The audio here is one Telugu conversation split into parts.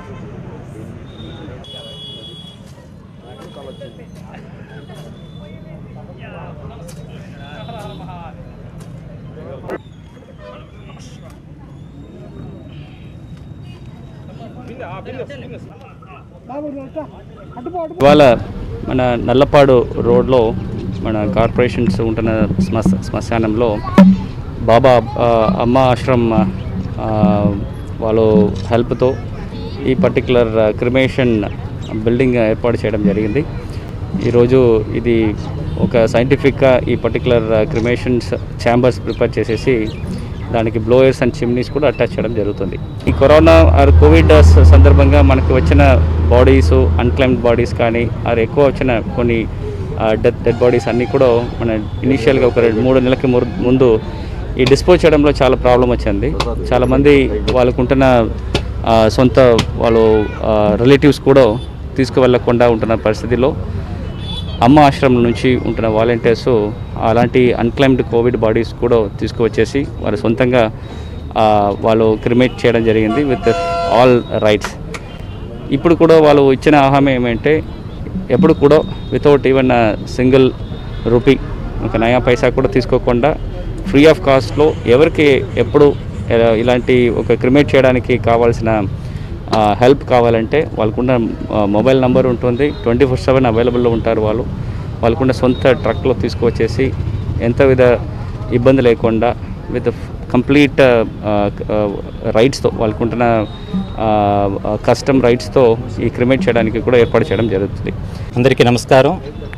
ఇవాళ మన నల్లపాడు రోడ్లో మన కార్పొరేషన్స్ ఉంటున్న శ్మశ శ్మశానంలో బాబా ఆ, అమ్మ ఆశ్రమ్ ఆ, వాళ్ళు హెల్ప్తో ఈ పర్టికులర్ క్రిమేషన్ బిల్డింగ్ ఏర్పాటు చేయడం జరిగింది ఈరోజు ఇది ఒక సైంటిఫిక్గా ఈ పర్టికులర్ క్రిమేషన్స్ ఛాంబర్స్ ప్రిపేర్ చేసేసి దానికి బ్లోయర్స్ అండ్ చిమ్నీస్ కూడా అటాచ్ చేయడం జరుగుతుంది ఈ కరోనా ఆర్ కోవిడ్ స- సందర్భంగా మనకు వచ్చిన బాడీస్ అన్క్లైమ్డ్ బాడీస్ కానీ ఆర్ ఎక్కువ వచ్చిన కొన్ని డెత్ డెడ్ బాడీస్ అన్నీ కూడా మన ఇనీషియల్గా ఒక రెండు మూడు నెలలకి ముర్- ముందు ఈ డిస్పోజ్ చేయడంలో చాలా ప్రాబ్లం వచ్చింది చాలామంది వాళ్ళకు ఉంటున్న ఆ, సొంత వాళ్ళు రిలేటివ్స్ కూడా తీసుకువెళ్ళకుండా ఉంటున్న పరిస్థితిలో అమ్మ ఆశ్రమం నుంచి ఉంటున్న వాలంటీర్స్ అలాంటి అన్క్లైమ్డ్ కోవిడ్ బాడీస్ కూడా తీసుకువచ్చేసి వారు సొంతంగా ఆ, వాళ్ళు క్రిమేట్ చేయడం జరిగింది విత్ ఆల్ రైట్స్ ఇప్పుడు కూడా వాళ్ళు ఇచ్చిన ఆహారం ఏమంటే ఎప్పుడు కూడా వితౌట్ ఈవెన్ సింగిల్ రూపీ ఒక నయా పైసా కూడా తీసుకోకుండా ఫ్రీ ఆఫ్ కాస్ట్లో ఎవరికి ఎప్పుడు ఎలా- ఇలాంటి ఒక క్రిమేట్ చేయడానికి కావాల్సిన హెల్ప్ కావాలంటే వాళ్ళకున్న ఆ, మొబైల్ నంబర్ ఉంటుంది ట్వంటీ ఫోర్ సెవెన్ అవైలబుల్లో ఉంటారు వాళ్ళు వాళ్ళకున్న సొంత ట్రక్లో తీసుకువచ్చేసి ఎంత విధ ఇబ్బంది లేకుండా విత్ కంప్లీట్ రైట్స్తో వాళ్ళకుంటున్న కస్టమ్ రైట్స్తో ఈ క్రిమేట్ చేయడానికి కూడా ఏర్పాటు చేయడం జరుగుతుంది అందరికీ నమస్కారం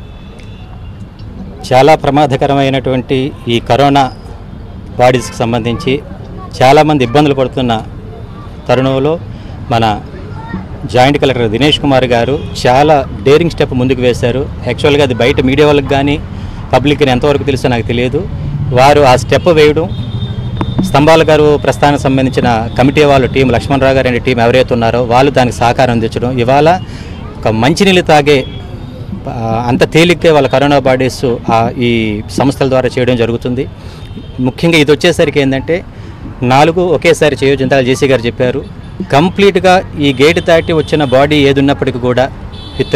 చాలా ప్రమాదకరమైనటువంటి ఈ కరోనా బాడీస్కి సంబంధించి చాలామంది ఇబ్బందులు పడుతున్న తరుణంలో మన జాయింట్ కలెక్టర్ దినేష్ కుమార్ గారు చాలా డేరింగ్ స్టెప్ ముందుకు వేశారు యాక్చువల్గా అది బయట మీడియా వాళ్ళకి కానీ పబ్లిక్ని ఎంతవరకు తెలుసో నాకు తెలియదు వారు ఆ స్టెప్ వేయడం స్తంభాల గారు ప్రస్థానానికి సంబంధించిన కమిటీ వాళ్ళు టీం లక్ష్మణరావు గారు అనే టీం ఎవరైతే ఉన్నారో వాళ్ళు దానికి సహకారం అందించడం ఇవాళ ఒక మంచినీళ్ళు తాగే ఆ, అంత తేలిగ్గా వాళ్ళ కరోనా బాడీస్ ఆ, ఈ సంస్థల ద్వారా చేయడం జరుగుతుంది ముఖ్యంగా ఇది వచ్చేసరికి ఏంటంటే నాలుగు ఒకేసారి చేయొచ్చు జేసీ గారు చెప్పారు కంప్లీట్గా ఈ గేట్ దాటి వచ్చిన బాడీ ఏది ఉన్నప్పటికీ కూడా విత్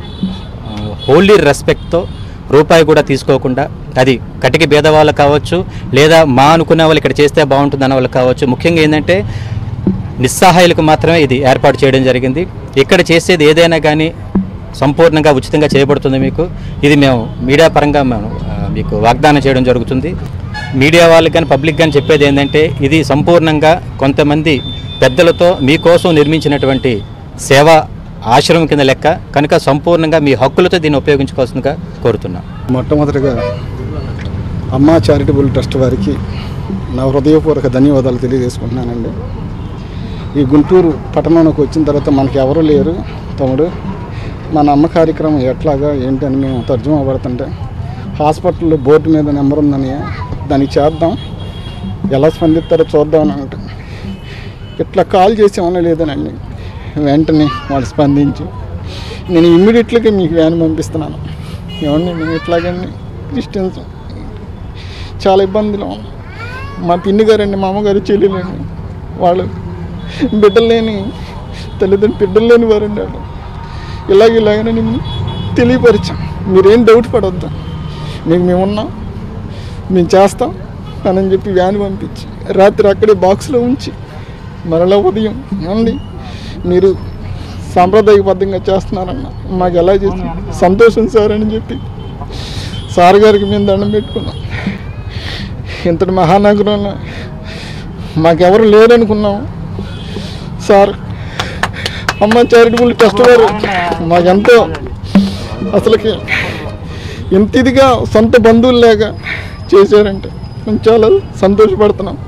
హోల్లీ రెస్పెక్ట్తో రూపాయి కూడా తీసుకోకుండా అది కటికి భేదవాళ్ళు కావచ్చు లేదా మా అనుకునే వాళ్ళు ఇక్కడ చేస్తే బాగుంటుంది అన్న వాళ్ళు కావచ్చు ముఖ్యంగా ఏంటంటే నిస్సహాయులకు మాత్రమే ఇది ఏర్పాటు చేయడం జరిగింది ఇక్కడ చేసేది ఏదైనా కానీ సంపూర్ణంగా ఉచితంగా చేయబడుతుంది మీకు ఇది మేము మీడియా పరంగా మేము ఆ, మీకు వాగ్దానం చేయడం జరుగుతుంది మీడియా వాళ్ళకి కానీ పబ్లిక్ కానీ చెప్పేది ఏంటంటే ఇది సంపూర్ణంగా కొంతమంది పెద్దలతో మీకోసం నిర్మించినటువంటి సేవా ఆశ్రమం కింద లెక్క కనుక సంపూర్ణంగా మీ హక్కులతో దీన్ని ఉపయోగించుకోవాల్సిందిగా కోరుతున్నాం మొట్టమొదటిగా అమ్మా చారిటబుల్ ట్రస్ట్ వారికి నా హృదయపూర్వక ధన్యవాదాలు తెలియజేసుకుంటున్నానండి ఈ గుంటూరు పట్టణంలోకి వచ్చిన తర్వాత మనకి ఎవరు లేరు తమ్ముడు మన అమ్మ కార్యక్రమం ఎట్లాగా ఏంటని మేము తర్జుమా పడుతుంటే హాస్పిటల్లో బోర్డు మీద నెంబర్ ఉందని దానికి చేద్దాం ఎలా స్పందిస్తారో చూద్దామని అంటే ఇట్లా కాల్ చేసామని లేదనండి వెంటనే వాళ్ళు స్పందించి నేను ఇమ్మీడియట్గా మీకు వ్యాన్ పంపిస్తున్నాను ఏమండి మేము ఇట్లాగండి క్రిస్టియన్స్ చాలా ఇబ్బందిలో ఉన్నాం. మా పిన్ని గారండి మా అమ్మగారు చెల్లెలండి వాళ్ళు బిడ్డలు లేని తల్లిదండ్రులు బిడ్డలు లేని వారండి వాళ్ళు ఇలాగ ఇలాగనని తెలియపరిచాం మీరేం డౌట్ పడొద్దు మీకు మేము ఉన్నాం మేము చేస్తాం అని చెప్పి వ్యాన్ పంపించి రాత్రి అక్కడే బాక్స్లో ఉంచి మరలా ఉదయం ఏమండి మీరు సాంప్రదాయబద్ధంగా చేస్తున్నారన్న మాకు ఎలా చేసి సంతోషం సార్ అని చెప్పి సార్ గారికి మేము దండం పెట్టుకున్నాం ఇంతటి మహానగరంలో మాకెవరు లేరనుకున్నాం సార్ అమ్మ చారిటబుల్ ట్రస్ట్ వారు మాకెంతో అసలుకి ఎంత ఇదిగా సొంత బంధువులు లేక చేశారంటే మేము చాలా సంతోషపడుతున్నాం